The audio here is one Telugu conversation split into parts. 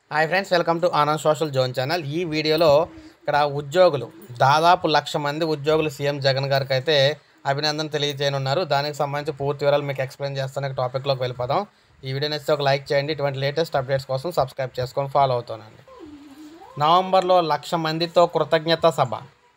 hi friends welcome to Anand social zone channel ఈ వీడియోలో ఇక్కడ ఉద్యోగులు దాదాపు లక్ష మంది ఉద్యోగులు సీఎం జగన్ గారికి అయితే అభినందన తెలియజేయనున్నారు దానికి సంబంధించి పూర్తి వివరాలు మీకు ఎక్స్ప్లెయిన్ చేస్తాను టాపిక్లోకి వెళ్ళిపోదాం ఈ వీడియో నచ్చితే ఒక లైక్ చేయండి ఇటువంటి లేటెస్ట్ అప్డేట్స్ కోసం సబ్స్క్రైబ్ చేసుకొని ఫాలో అవుతానండి నవంబర్లో లక్ష మందితో కృతజ్ఞత సభ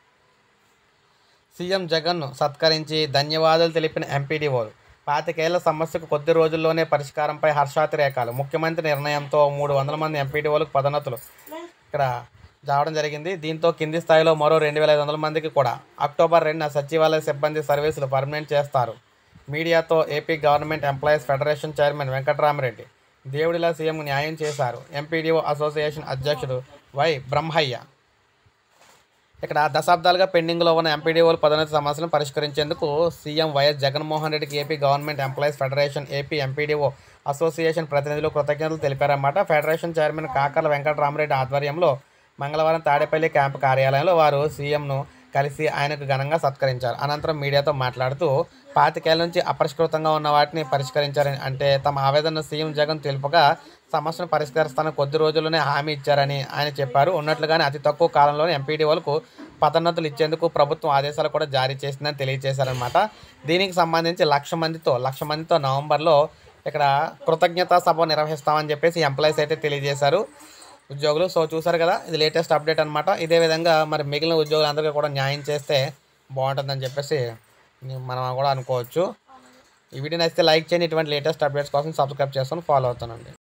సీఎం జగన్ను సత్కరించి ధన్యవాదాలు తెలిపిన ఎంపీడీఓలు పాతికేళ్ల సమస్యకు కొద్ది రోజుల్లోనే పరిష్కారంపై హర్షాతిరేకాలు ముఖ్యమంత్రి నిర్ణయంతో మూడు వందల మంది ఎంపీడీఓలకు పదోన్నతులు ఇక్కడ రావడం జరిగింది దీంతో కింది స్థాయిలో మరో రెండు వేల ఐదు వందల మందికి కూడా అక్టోబర్ రెండున సచివాలయ సిబ్బంది సర్వీసులు పర్మనెంట్ చేస్తారు మీడియాతో AP government employees federation chairman Venkatramareddy దేవుడిలా సీఎం న్యాయం చేశారు ఎంపీడీఓ అసోసియేషన్ అధ్యక్షుడు వై బ్రహ్మయ్య ఇక్కడ దశాబ్దాలుగా పెండింగ్లో ఉన్న ఎంపీడీఓల పదోన్నతి సమస్యలను పరిష్కరించేందుకు సీఎం వైఎస్ జగన్మోహన్ రెడ్డికి AP government employees federation AP MPDO association ప్రతినిధులు కృతజ్ఞతలు తెలిపారన్నమాట ఫెడరేషన్ చైర్మన్ కాకర్ల వెంకటరామరెడ్డి ఆధ్వర్యంలో మంగళవారం తాడేపల్లి క్యాంపు కార్యాలయంలో వారు సీఎంను కలిసి ఆయనకు ఘనంగా సత్కరించారు అనంతరం మీడియాతో మాట్లాడుతూ పాతికేళ్ల నుంచి అపరిష్కృతంగా ఉన్న వాటిని పరిష్కరించారని అంటే తమ ఆవేదన సీఎం జగన్ తెలుపగా సమస్యను పరిష్కరిస్తానని కొద్ది రోజుల్లోనే హామీ ఇచ్చారని ఆయన చెప్పారు ఉన్నట్లుగానే అతి తక్కువ కాలంలోనే ఎంపీడీఓలకు పదోన్నతులు ఇచ్చేందుకు ప్రభుత్వం ఆదేశాలు కూడా జారీ చేసిందని తెలియజేశారనమాట దీనికి సంబంధించి లక్ష మందితో లక్ష మందితో నవంబర్లో ఇక్కడ కృతజ్ఞతా సభ నిర్వహిస్తామని చెప్పేసి ఎంప్లాయీస్ అయితే తెలియజేశారు ఉద్యోగులు సో చూసారు కదా ఇది లేటెస్ట్ అప్డేట్ అనమాట ఇదే విధంగా మరి మిగిలిన ఉద్యోగులందరికీ కూడా న్యాయం చేస్తే బాగుంటుందని చెప్పేసి మనం కూడా అనుకోవచ్చు ఈ వీడియో నచ్చితే లైక్ చేయండి ఇటువంటి లేటెస్ట్ అప్డేట్స్ కోసం సబ్స్క్రైబ్ చేసుకొని ఫాలో అవుతానండి